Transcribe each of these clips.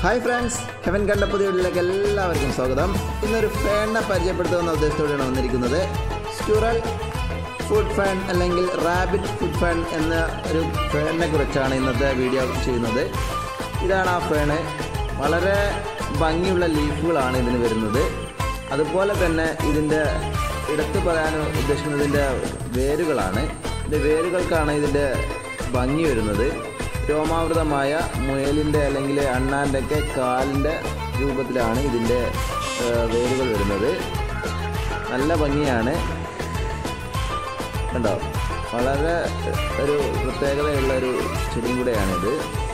hi friends heaven കണ്ട പുതിയ വീട്ടിലേക്ക് എല്ലാവർക്കും സ്വാഗതം ഇന്നൊരു ഫാനിനെ പരിചയപ്പെടുത്തുന്ന ഉദ്ദേശത്തോടെയാണ് വന്നിരിക്കുന്നത് സ്റ്റുറൽ ഫുഡ് ഫാൻ അല്ലെങ്കിൽ റാബിറ്റ് ഫുഡ് ഫാൻ എന്ന ഒരു ഫാനിനെ കുറിച്ചാണ് ഇന്നത്തെ വീഡിയോ ചെയ്യുന്നത് ഇതാണ് ആ ഫാന് വളരെ ഭംഗിയുള്ള ലീഫുകളാണ് ഇതിന് വരുന്നത് അതുപോലെ തന്നെ ഇതിൻ്റെ എടുത്തു പറയാൻ ഉദ്ദേശിക്കുന്നത് ഇതിൻ്റെ വേരുകളാണ് ഇതിൻ്റെ വേരുകൾക്കാണ് ഇതിൻ്റെ ഭംഗി വരുന്നത് രോമാവൃതമായ മുയലിൻ്റെ അല്ലെങ്കിൽ അണ്ണാൻ്റെ ഒക്കെ കാലിൻ്റെ രൂപത്തിലാണ് ഇതിൻ്റെ ഏഹ്, വേരുകൾ വരുന്നത് നല്ല ഭംഗിയാണ് കണ്ടോ വളരെ ഒരു പ്രത്യേകതയുള്ള ഒരു ചെടിയും കൂടെയാണിത്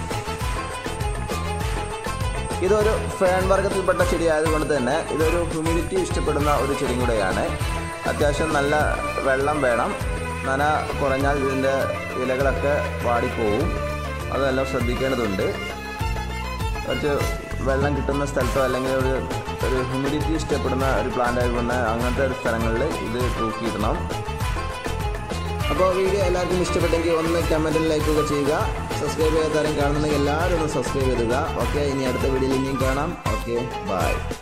ഇതൊരു ഫാൻ വർഗത്തിൽപ്പെട്ട ചെടി ആയതുകൊണ്ട് തന്നെ ഇതൊരു ഹ്യൂമിഡിറ്റി ഇഷ്ടപ്പെടുന്ന ഒരു ചെടിയും കൂടെയാണ് അത്യാവശ്യം നല്ല വെള്ളം വേണം നന കുറഞ്ഞാൽ ഇതിൻ്റെ ഇലകളൊക്കെ വാടിപ്പോവും അതെല്ലാം ശ്രദ്ധിക്കേണ്ടതുണ്ട് കുറച്ച് വെള്ളം കിട്ടുന്ന സ്ഥലത്തോ അല്ലെങ്കിൽ ഒരു ഒരു ഹ്യൂമിഡിറ്റി ഇഷ്ടപ്പെടുന്ന ഒരു പ്ലാന്റ് ആയതുകൊണ്ട് അങ്ങനത്തെ ഒരു സ്ഥലങ്ങളിൽ ഇത് തൂക്കിയിടണം അപ്പോൾ വീഡിയോ എല്ലാവർക്കും ഇഷ്ടപ്പെട്ടെങ്കിൽ ഒന്ന് കമൻറ്റിൽ ലൈക്കൊക്കെ ചെയ്യുക സബ്സ്ക്രൈബ് ചെയ്യാത്തവരും കാണുന്നുണ്ടെങ്കിൽ എല്ലാവരും ഒന്ന് സബ്സ്ക്രൈബ് ചെയ്യുക ഓക്കെ ഇനി അടുത്ത വീഡിയോയിൽ ഇനിയും കാണാം ഓക്കെ ബൈ